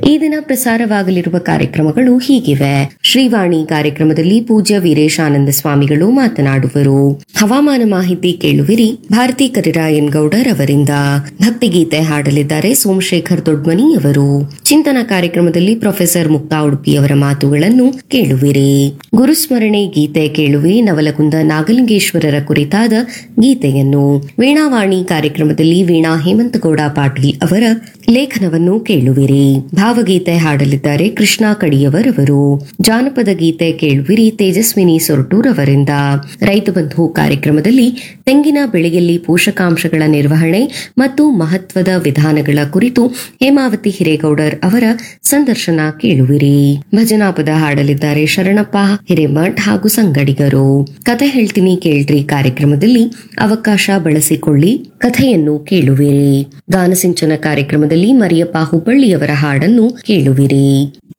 ಈ ದಿನ ಪ್ರಸಾರವಾಗಲಿರುವ ಕಾರ್ಯಕ್ರಮಗಳು ಹೀಗಿವೆ ಶ್ರೀವಾಣಿ ಕಾರ್ಯಕ್ರಮದಲ್ಲಿ ಪೂಜ್ಯ ವೀರೇಶಾನಂದ ಸ್ವಾಮಿಗಳು ಮಾತನಾಡುವರು ಹವಾಮಾನ ಮಾಹಿತಿ ಕೇಳುವಿರಿ ಭಾರತಿ ಕರಿರಾಯನ್ ಗೌಡರ್ ಅವರಿಂದ ಭಕ್ತಿಗೀತೆ ಹಾಡಲಿದ್ದಾರೆ ಸೋಮಶೇಖರ್ ದೊಡ್ಮನಿ ಅವರು ಚಿಂತನ ಕಾರ್ಯಕ್ರಮದಲ್ಲಿ ಪ್ರೊಫೆಸರ್ ಮುಕ್ತಾ ಉಡುಪಿ ಅವರ ಮಾತುಗಳನ್ನು ಕೇಳುವಿರಿ ಗುರುಸ್ಮರಣೆ ಗೀತೆ ಕೇಳುವಿರಿ ನವಲಗುಂದ ನಾಗಲಿಂಗೇಶ್ವರರ ಕುರಿತಾದ ಗೀತೆಯನ್ನು ವೀಣಾವಾಣಿ ಕಾರ್ಯಕ್ರಮದಲ್ಲಿ ವೀಣಾ ಹೇಮಂತಗೌಡ ಪಾಟೀಲ್ ಅವರ ಲೇಖನವನ್ನು ಕೇಳುವಿರಿ ಭಾವಗೀತೆ ಹಾಡಲಿದ್ದಾರೆ ಕೃಷ್ಣ ಕಡಿಯವರ್ ಅವರು ಜಾನಪದ ಗೀತೆ ಕೇಳುವಿರಿ ತೇಜಸ್ವಿನಿ ಸೊರಟೂರ್ ಅವರಿಂದ ರೈತ ಬಂಧು ಕಾರ್ಯಕ್ರಮದಲ್ಲಿ ತೆಂಗಿನ ಬೆಳೆಯಲ್ಲಿ ಪೋಷಕಾಂಶಗಳ ನಿರ್ವಹಣೆ ಮತ್ತು ಮಹತ್ವದ ವಿಧಾನಗಳ ಕುರಿತು ಹೇಮಾವತಿ ಹಿರೇಗೌಡರ್ ಅವರ ಸಂದರ್ಶನ ಕೇಳುವಿರಿ ಭಜನಾ ಪದ ಹಾಡಲಿದ್ದಾರೆ ಶರಣಪ್ಪ ಹಿರೇಮಠ್ ಹಾಗೂ ಸಂಗಡಿಗರು ಕಥೆ ಹೇಳ್ತೀನಿ ಕೇಳ್ರಿ ಕಾರ್ಯಕ್ರಮದಲ್ಲಿ ಅವಕಾಶ ಬಳಸಿಕೊಳ್ಳಿ ಕಥೆಯನ್ನು ಕೇಳುವಿರಿ ಗಾನಸಿಂಚನ ಕಾರ್ಯಕ್ರಮದಲ್ಲಿ ಮರಿಯಪ್ಪ ಹುಬ್ಬಳ್ಳಿಯವರ ಹಾಡನ್ನು ಕೇಳುವಿರಿ